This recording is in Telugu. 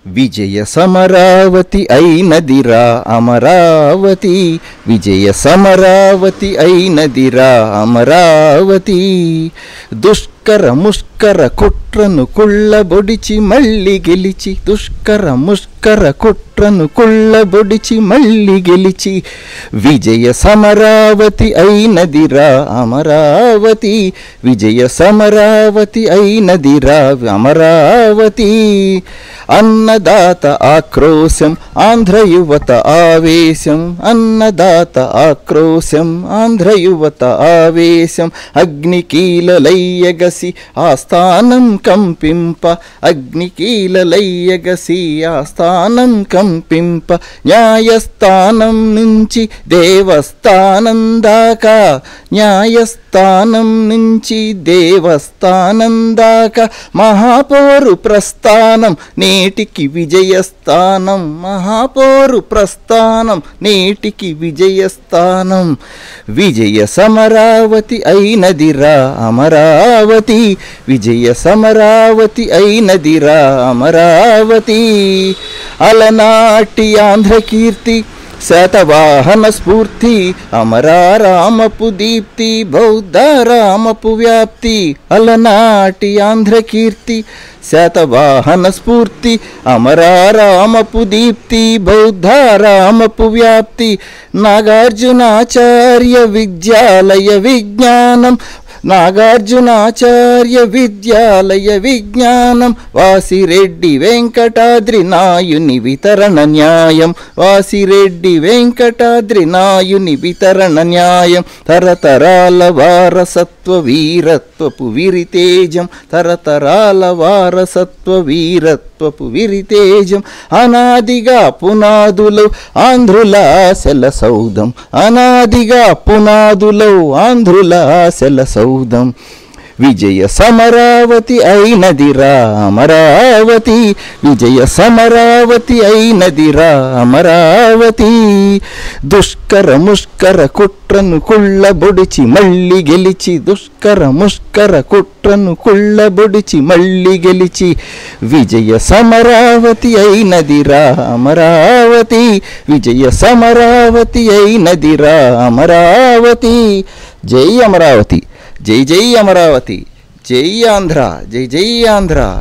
విజయ సమరావతి అయినదిరా అమరావతి విజయ సమరావతి అయినదిరా అమరావతి దుష్కర ముష్కర కుట్రను కుళ్ళబొడిచి మళ్ళీ గెలిచి దుష్కర ముష్కర కుట్రను కుళ్ళబొడిచి మళ్ళీ గెలిచి విజయ సమరావతి అయినదిరా అమరావతి విజయ సమరావతి అయినదిరా అమరావతి అన్నదాత ఆక్రోశం ఆంధ్ర యువత ఆవేశం అన్నదాత ఆక్రోశం ఆంధ్ర యువత ఆవేశం అగ్నికీలలయ్యగసి ఆస్థానం కంపింప అగ్నికీలలయ్యగసి ఆస్థానం కంపింప న్యాయస్థానం నుంచి దేవస్థానం దాకా న్యాయస్థానం నుంచి దేవస్థానం దాకా మహాపోరు ప్రస్థానం నేటికి విజయస్థానం మహాపోరు ప్రస్థానం నేటికి విజయస్థానం విజయ సమరావతి అయినదిరా అమరావతి విజయ సమరావతి అయినదిరా అమరావతి అలనాటి ఆంధ్రకీర్తి శతవాహన స్ఫూర్తి అమరారామపు దీప్తి బౌద్ధ రామపు వ్యాప్తి అలనాటి ఆంధ్రకీర్తి శతవాహన స్ఫూర్తి అమరారామపు దీప్తి బౌద్ధ రామపు వ్యాప్తి నాగార్జునాచార్య విద్యాలయ విజ్ఞానం నాగార్జునాచార్య విద్యాలయ విజ్ఞానం వాసిరెడ్డి వెంకటాద్రి నాయుని వితరణ న్యాయం వాసిరెడ్డి వెంకటాద్రి నాయుని వితరణ న్యాయం తరతరాల వారసత్వ వీరత్వపు విరితేజం తరతరాల వారసత్వ వీరత్వపు విరితేజం అనాదిగా పునాదులు ఆంధ్రుల ఆశల సౌధం అనాదిగా పునాదులో ఆంధ్రుల ఆశల సౌధం విజయ సమరావతి అయినదిరా అమరావతి విజయ సమరావతి అయినదిరా అమరావతి దుష్కర ముష్కర కుట్రను కుళ్ళబొడిచి మళ్ళీ గెలిచి దుష్కర ముష్కర కుట్రను కుళ్ళబొడిచి మళ్ళీ గెలిచి విజయ సమరావతి అయినదిరా అమరావతి విజయ సమరావతి అయినదిరా అమరావతి జై అమరావతి జై జై అమరావతి జై ఆంధ్ర జై జై ఆంధ్ర